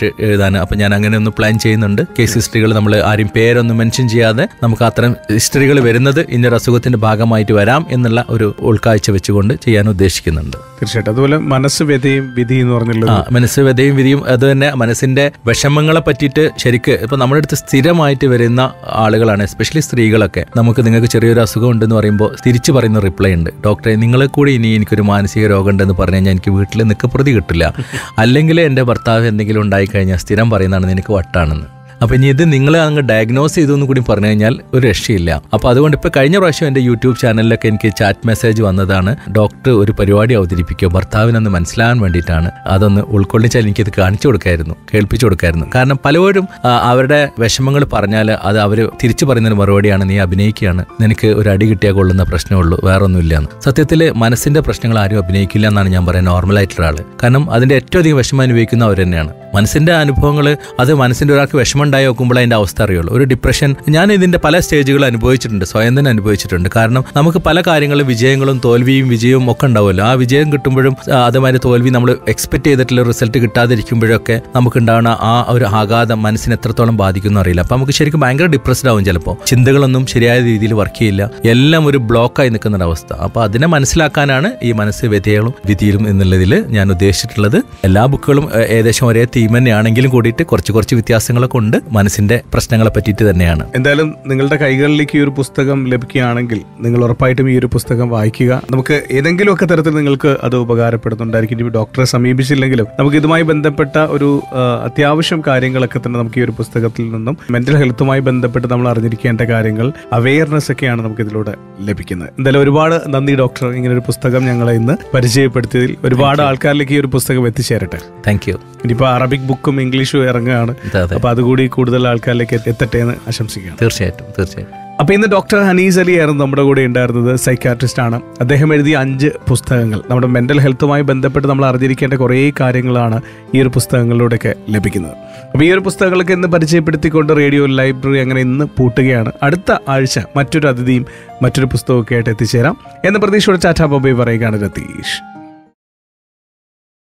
Speaker 4: എഴുതാൻ അപ്പം ഞാൻ അങ്ങനെ ഒന്ന് പ്ലാൻ ചെയ്യുന്നുണ്ട് കേസ് ഹിസ്റ്ററികൾ നമ്മൾ ആരും പേരൊന്നും മെൻഷൻ ചെയ്യാതെ നമുക്ക് അത്തരം ഹിസ്റ്ററികൾ വരുന്നത് ഇന്നൊരു അസുഖത്തിന്റെ ഭാഗമായിട്ട് വരാം എന്നുള്ള ഒരു ഉൾക്കാഴ്ച വെച്ചുകൊണ്ട് ചെയ്യാൻ ഉദ്ദേശിക്കുന്നുണ്ട്
Speaker 3: തീർച്ചയായിട്ടും അതുപോലെ മനസ്സ് വ്യതയും വിധി എന്ന് പറഞ്ഞുള്ളത്
Speaker 4: ആ മനസ്സ് വ്യതയും വിധിയും അത് തന്നെ മനസ്സിന്റെ വിഷമങ്ങളെ പറ്റിയിട്ട് ശരിക്ക് ഇപ്പൊ നമ്മുടെ അടുത്ത് സ്ഥിരമായിട്ട് വരുന്ന ആളുകളാണ് എസ്പെഷ്യലി സ്ത്രീകളൊക്കെ നമുക്ക് നിങ്ങൾക്ക് ചെറിയൊരു അസുഖം ഉണ്ടെന്ന് പറയുമ്പോൾ തിരിച്ചു പറയുന്ന റിപ്ലൈ ഉണ്ട് ഡോക്ടറെ നിങ്ങൾ കൂടി ഇനി എനിക്കൊരു മാനസിക രോഗം ഉണ്ടെന്ന് പറഞ്ഞു കഴിഞ്ഞാൽ എനിക്ക് വീട്ടിൽ നിൽക്കപ്രതി കിട്ടില്ല അല്ലെങ്കിൽ എൻ്റെ ഭർത്താവ് എന്തെങ്കിലും ഉണ്ടായിക്കഴിഞ്ഞാൽ സ്ഥിരം പറയുന്നതാണ് നിനക്ക് വട്ടാണെന്ന് അപ്പൊ ഇനി ഇത് നിങ്ങൾ അങ്ങ് ഡയഗ്നോസ് ചെയ്തു എന്ന് കൂടി പറഞ്ഞു കഴിഞ്ഞാൽ ഒരു രക്ഷയില്ല അപ്പൊ അതുകൊണ്ട് ഇപ്പൊ കഴിഞ്ഞ പ്രാവശ്യം എന്റെ യൂട്യൂബ് ചാനലിലൊക്കെ എനിക്ക് ചാറ്റ് മെസ്സേജ് വന്നതാണ് ഡോക്ടർ ഒരു പരിപാടി അവതരിപ്പിക്കുക ഭർത്താവിനൊന്ന് മനസ്സിലാകാൻ വേണ്ടിയിട്ടാണ് അതൊന്ന് ഉൾക്കൊള്ളിച്ചാൽ എനിക്കിത് കാണിച്ചു കൊടുക്കായിരുന്നു കേൾപ്പിച്ചു കൊടുക്കായിരുന്നു കാരണം പലപ്പോഴും ആ, അവരുടെ വിഷമങ്ങൾ പറഞ്ഞാൽ അത് അവർ തിരിച്ചു പറയുന്നൊരു മറുപടിയാണ് നീ അഭിനയിക്കുകയാണ് നിനക്ക് ഒരു അടി കിട്ടിയാൽ കൊള്ളുന്ന പ്രശ്നമുള്ളൂ വേറെ ഒന്നുമില്ല എന്ന് സത്യത്തിൽ മനസ്സിന്റെ പ്രശ്നങ്ങൾ ആരും അഭിനയിക്കില്ല എന്നാണ് ഞാൻ പറയുന്നത് നോർമലായിട്ടുള്ള ആള് കാരണം അതിന്റെ ഏറ്റവും അധികം വിഷമം അനുഭവിക്കുന്ന അവർ തന്നെയാണ് മനസ്സിന്റെ അനുഭവങ്ങൾ അത് മനസ്സിന്റെ ഒരാൾക്ക് വിഷമം ഉണ്ടായി നോക്കുമ്പോൾ അതിന്റെ അവസ്ഥ അറിയുള്ളൂ ഒരു ഡിപ്രഷൻ ഞാൻ ഇതിന്റെ പല സ്റ്റേജുകൾ അനുഭവിച്ചിട്ടുണ്ട് സ്വയം തന്നെ അനുഭവിച്ചിട്ടുണ്ട് കാരണം നമുക്ക് പല കാര്യങ്ങളും വിജയങ്ങളും തോൽവിയും വിജയവും ഒക്കെ ഉണ്ടാവുമല്ലോ ആ വിജയം കിട്ടുമ്പോഴും ആ, അതുമാതിരി തോൽവി നമ്മൾ എക്സ്പെക്ട് ചെയ്തിട്ടുള്ള റിസൾട്ട് കിട്ടാതിരിക്കുമ്പോഴൊക്കെ നമുക്ക് ഉണ്ടാവുന്ന ആ ഒരു ആഘാതം മനസ്സിനെ എത്രത്തോളം ബാധിക്കുന്നു അറിയില്ല അപ്പൊ നമുക്ക് ശരിക്കും ഭയങ്കര ഡിപ്രസ്ഡ് ആവും ചിലപ്പോൾ ചിന്തകളൊന്നും ശരിയായ രീതിയിൽ വർക്ക് ചെയ്യില്ല എല്ലാം ഒരു ബ്ലോക്കായി നിൽക്കുന്ന ഒരു അവസ്ഥ അപ്പൊ അതിനെ മനസ്സിലാക്കാനാണ് ഈ മനസ്സ് വ്യതകളും വിധിയിലും എന്നുള്ളതിൽ ഞാൻ ഉദ്ദേശിച്ചിട്ടുള്ളത് എല്ലാ ബുക്കുകളും ഏ, ഏകദേശം ഒരേ തീം തന്നെയാണെങ്കിലും കൂടിയിട്ട് കുറച്ച് കുറച്ച് വ്യത്യാസങ്ങളൊക്കെ ഉണ്ട് മനസ്സിന്റെ പ്രശ്നങ്ങളെ പറ്റിയിട്ട് തന്നെയാണ്
Speaker 3: എന്തായാലും നിങ്ങളുടെ കൈകളിലേക്ക് ഈ ഒരു പുസ്തകം ലഭിക്കുകയാണെങ്കിൽ നിങ്ങൾ ഉറപ്പായിട്ടും ഈ ഒരു പുസ്തകം വായിക്കുക നമുക്ക് ഏതെങ്കിലുമൊക്കെ തരത്തിൽ നിങ്ങൾക്ക് അത് ഉപകാരപ്പെടുന്നുണ്ടായിരിക്കും ഇനി ഡോക്ടറെ സമീപിച്ചില്ലെങ്കിലും നമുക്ക് ഇതുമായി ബന്ധപ്പെട്ട ഒരു ആ, അത്യാവശ്യം കാര്യങ്ങളൊക്കെ തന്നെ നമുക്ക് ഈ ഒരു പുസ്തകത്തിൽ നിന്നും മെന്റൽ ഹെൽത്തുമായി ബന്ധപ്പെട്ട് നമ്മൾ അറിഞ്ഞിരിക്കേണ്ട കാര്യങ്ങൾ അവയർനെസ് ഒക്കെയാണ് നമുക്ക് ഇതിലൂടെ ലഭിക്കുന്നത് എന്തായാലും ഒരുപാട് നന്ദി ഡോക്ടർ ഇങ്ങനെ ഒരു പുസ്തകം ഞങ്ങളെ ഇന്ന് പരിചയപ്പെടുത്തിയതിൽ ഒരുപാട് ആൾക്കാരിലേക്ക് ഈ ഒരു പുസ്തകം എത്തിച്ചേരട്ടെ
Speaker 4: താങ്ക് യു
Speaker 3: ഇനിയിപ്പോ അറബിക് ബുക്കും ഇംഗ്ലീഷും ഇറങ്ങുകയാണ്
Speaker 4: അതെ
Speaker 3: അപ്പൊ അതുകൂടി കൂടുതൽ ആൾക്കാരിലേക്ക് എത്തട്ടെ എന്ന് ആശംസിക്കുകയാണ്
Speaker 4: തീർച്ചയായിട്ടും തീർച്ചയായിട്ടും
Speaker 3: അപ്പൊ ഇന്ന് ഡോക്ടർ ഹനീസ് അലി ആയിരുന്നു നമ്മുടെ കൂടെ ഉണ്ടായിരുന്നത് സൈക്കാട്രിസ്റ്റ് ആണ് അദ്ദേഹം എഴുതിയ അഞ്ച് പുസ്തകങ്ങൾ നമ്മുടെ മെന്റൽ ഹെൽത്തുമായി ബന്ധപ്പെട്ട് നമ്മൾ അറിഞ്ഞിരിക്കേണ്ട കുറേ കാര്യങ്ങളാണ് ഈ ഒരു പുസ്തകങ്ങളിലൂടെയൊക്കെ ലഭിക്കുന്നത് അപ്പൊ ഈ ഒരു പുസ്തകങ്ങളൊക്കെ ഇന്ന് പരിചയപ്പെടുത്തിക്കൊണ്ട് റേഡിയോ ലൈബ്രറി അങ്ങനെ ഇന്ന് പൂട്ടുകയാണ് അടുത്ത ആഴ്ച മറ്റൊരു അതിഥിയും മറ്റൊരു പുസ്തകമൊക്കെ ആയിട്ട് എത്തിച്ചേരാം എന്ന പ്രതീക്ഷയോടെ ചാറ്റാ ബോബൈ പറയുകയാണ് രതീഷ്